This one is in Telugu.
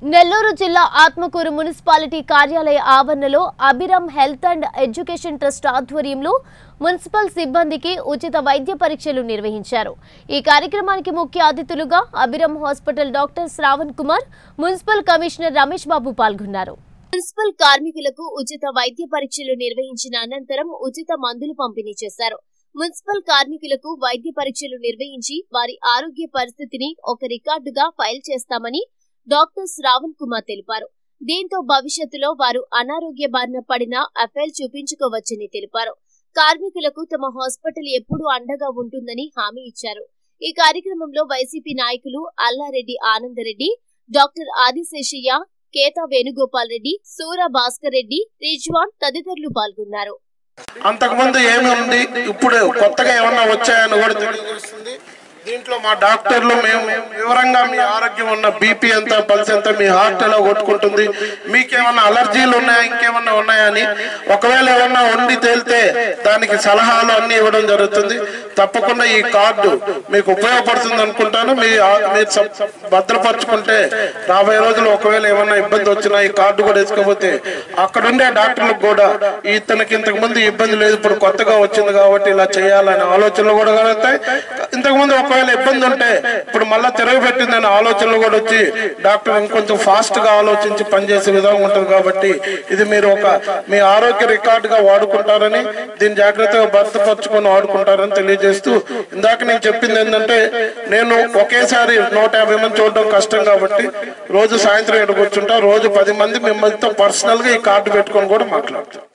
నెల్లూరు జిల్లా ఆత్మకూరు మున్సిపాలిటీ కార్యాలయ ఆవరణలో Abhiram health and education trust ఆధ్వర్యంలో మున్సిపల్ సిబ్బందికి ఉచిత వైద్య పరీక్షలు నిర్వహించారు ఈ కార్యక్రమానికి ముఖ్య అతిథులుగా Abhiram hospital doctor Shravan Kumar municipal commissioner Ramesh Babu పాల్గొన్నారు మున్సిపల్ కార్మికులకు ఉచిత వైద్య పరీక్షలు నిర్వహించిన అనంతరం ఉచిత మందులు పంపిణీ చేశారు మున్సిపల్ కార్మికులకు వైద్య పరీక్షలు నిర్వహించి వారి ఆరోగ్య పరిస్థితిని ఒక రికార్డుగా ఫైల్ చేస్తామని డాక్టర్ శ్రావణ్ కుమార్ తెలిపారు దీంతో భవిష్యత్తులో వారు అనారోగ్య బారిన పడినా అఫైల్ చూపించుకోవచ్చని తెలిపారు కార్మికులకు తమ హాస్పిటల్ ఎప్పుడూ అండగా ఉంటుందని హామీ ఇచ్చారు ఈ కార్యక్రమంలో వైసీపీ నాయకులు అల్లారెడ్డి ఆనందరెడ్డి డాక్టర్ ఆదిశేషయ్య కేతా వేణుగోపాల్ రెడ్డి సూర భాస్కర్ రెడ్డి రిజ్వాన్ తదితరులు పాల్గొన్నారు అంతకుముందు ఏమి ఉంది ఇప్పుడు కొత్తగా ఏమన్నా వచ్చాయని కూడా తెలియజేస్తుంది దీంట్లో మా డాక్టర్లు మేము వివరంగా మీ ఆరోగ్యం ఉన్న బీపీ ఎంత పల్స్ ఎంత మీ హార్ట్ ఎలా కొట్టుకుంటుంది మీకేమన్నా అలర్జీలు ఉన్నాయా ఇంకేమన్నా ఉన్నాయా అని ఒకవేళ ఏమన్నా ఉండి తేలితే దానికి సలహాలు అన్ని ఇవ్వడం జరుగుతుంది తప్పకుండా ఈ కార్డు మీకు ఉపయోగపడుతుంది అనుకుంటాను మీ ఆ- మీరు సబ్- భద్రపరచుకుంటే రాబోయే రోజులు ఒకవేళ ఏమన్నా ఇబ్బంది వచ్చినా ఈ కార్డు కూడా వేసుకోకపోతే అక్కడుండే డాక్టర్లకు కూడా ఇతనికి ఇంతకు ముందు ఇబ్బంది లేదు ఇప్పుడు కొత్తగా వచ్చింది కాబట్టి ఇలా చేయాలనే ఆలోచనలు కూడా కలుగుతాయి ఇంతకు ముందు ఒకవేళ ఇబ్బంది ఉంటే ఇప్పుడు మళ్ళీ తిరగబెట్టిందనే ఆలోచనలు కూడా వచ్చి డాక్టర్ ఇంకొంచెం ఫాస్ట్ గా ఆలోచించి పనిచేసే విధంగా ఉంటుంది కాబట్టి ఇది మీరు ఒక మీ ఆరోగ్య రికార్డ్ గా వాడుకుంటారని దీన్ని జాగ్రత్తగా భర్తపరచుకొని వాడుకుంటారని తెలియజేస్తూ ఇందాక నేను చెప్పింది ఏంటంటే నేను ఒకేసారి నూట యాభై మంది చూడడం కష్టం కాబట్టి రోజు సాయంత్రం ఇక్కడ కూర్చుంటా రోజు పది మంది మిమ్మల్నితో పర్సనల్ గా ఈ కార్డు పెట్టుకొని కూడా మాట్లాడతాను